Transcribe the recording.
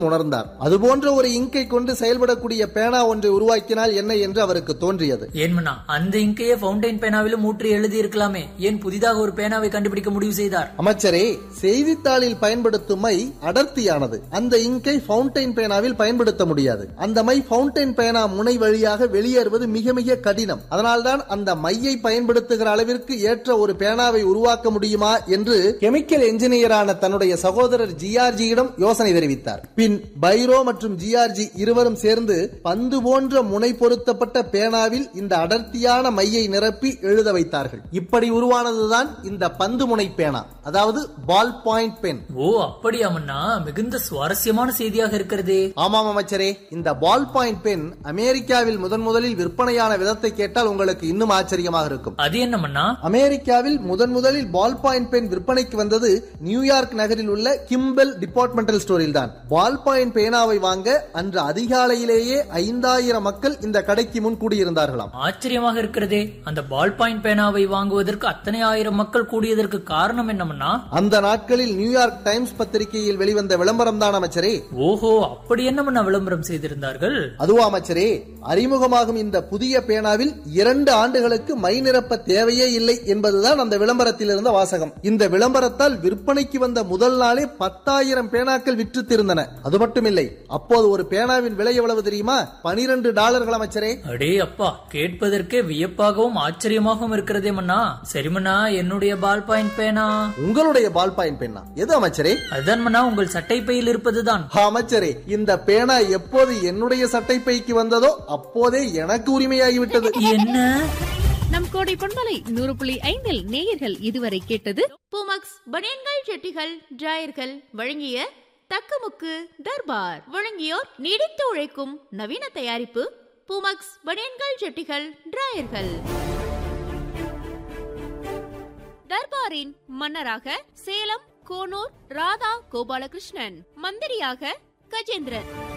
உணர்ந்தார் அதுபோன்ற ஒரு இங்கை கொண்டு செயல்படக்கூடிய பேனா ஒன்றை உருவாக்கினால் என்ன என்று அவருக்கு தோன்றியது ஏன் மன்னா அந்த இங்கையே ஃபவுண்டைன் பேனாவிலும் ஊற்றி எழுதி இருக்கலாமே ஏன் புதிதாக ஒரு பேனாவை கண்டுபிடிக்க முடிவு செய்தார் அமைச்சரே செய்தித்தாளில் பயன்படுத்தும் மை அடர்த்தியானது அந்த இங்கை ஃபவுண்டைன் பேனாவில் பயன்படுத்த முடியாது அந்த மை ஃபவுண்டைன் பேனா முனை வழியாக வெளியேறுவது மிக மிக கடினம் அதனால்தான் அந்த மையை பயன்படுத்துகிற அளவிற்கு ஏற்ற ஒரு பேனாவை உருவாக்க முடியுமா என்று கெமிக்கல் என்ஜினியரான தன்னுடைய சகோதரர் ஜிஆர்ஜியிடம் யோசனை தெரிவித்தார் பின் பைரோ மற்றும் ஜிஆர்ஜி இருவரும் சேர்ந்து பந்து போன்ற முனை பொருத்தப்பட்ட பேனாவில் இந்த அடர்த்தியான மையை நிரப்பி எழுத வைத்தார்கள் இப்படி உருவானதுதான் இந்த பந்து முனை பேனா அதாவது பால் பாயிண்ட் பென் ஓ அப்படியா மன்னா மிகுந்த சுவாரஸ்யமான செய்தியாக இருக்கிறதே ஆமாம் அமைச்சரே இந்த பால் பாயிண்ட் பென் அமெரிக்காவில் முதன் முதலில் விற்பனையான விதத்தை கேட்டால் உங்களுக்கு இன்னும் ஆச்சரியமாக இருக்கும் அது என்ன மன்னா அமெரிக்காவில் முதன் முதலில் பால் பாயிண்ட் பென் விற்பனைக்கு வந்தது நியூயார்க் நகரில் உள்ள கிம்பல் டிபார்ட்மெண்டல் ஸ்டோரில் தான் பால் பாயிண்ட் பேனாவை வாங்க அன்று அதிகாலையிலேயே ஐந்தாயிரம் மக்கள் இந்த கடைக்கு முன் கூடியிருந்தார்களாம் ஆச்சரியமாக இருக்கிறதே அந்த பால் பாயிண்ட் பேனாவை வாங்குவதற்கு அத்தனை ஆயிரம் மக்கள் கூடியதற்கு காரணம் என்னமன்னா அந்த நாட்களில் நியூயார்க் டைம்ஸ் பத்திரிகையில் வெளிவந்த விளம்பரம் தான் அமைச்சரே ஓஹோ அப்படி என்ன மன்னா விளம்பரம் செய்திருந்தார்கள் அதுவா அமைச்சரே அறிமுகமாகும் இந்த புதிய பேனாவில் இரண்டு ஆண்டுகளுக்கு மை நிரப்ப தேவையே இல்லை என்பதுதான் அந்த விளம்பரத்தில் இருந்த வாசகம் இந்த விளம்பரத்தால் விற்பனைக்கு வந்த முதல் நாளே பத்தாயிரம் பேனாக்கள் விற்று திருந்தன அது மட்டுமில்லை அப்போது ஒரு பேனாவின் விலை எவ்வளவு தெரியுமா பனிரெண்டு டாலர்கள் அமைச்சரே அடே அப்பா கேட்பதற்கே வியப்பாகவும் ஆச்சரியமாகவும் இருக்கிறதே மன்னா சரி மன்னா என்னுடைய பால் பாயிண்ட் பேனா உங்களுடைய பால் பாயிண்ட் பேனா எது அமைச்சரே அதுதான் மன்னா உங்கள் சட்டை பையில் இருப்பதுதான் அமைச்சரே இந்த பேனா எப்போது என்னுடைய சட்டை பைக்கு வந்ததோ அப்போதே எனக்கு உரிமையாகிவிட்டது என்ன நம் கோடை பொன்மலை நூறு புள்ளி ஐந்தில் நேயர்கள் இதுவரை கேட்டது பூமக்ஸ் பனியன்கள் செட்டிகள் டிராயர்கள் வழங்கிய தக்கமுக்கு தர்பார் வழங்கியோர் நீடித்து உழைக்கும் நவீன தயாரிப்பு பூமக்ஸ் பனியன்கள் செட்டிகள் டிராயர்கள் தர்பாரின் மன்னராக சேலம் கோனூர் ராதா கோபாலகிருஷ்ணன் மந்திரியாக கஜேந்திரன்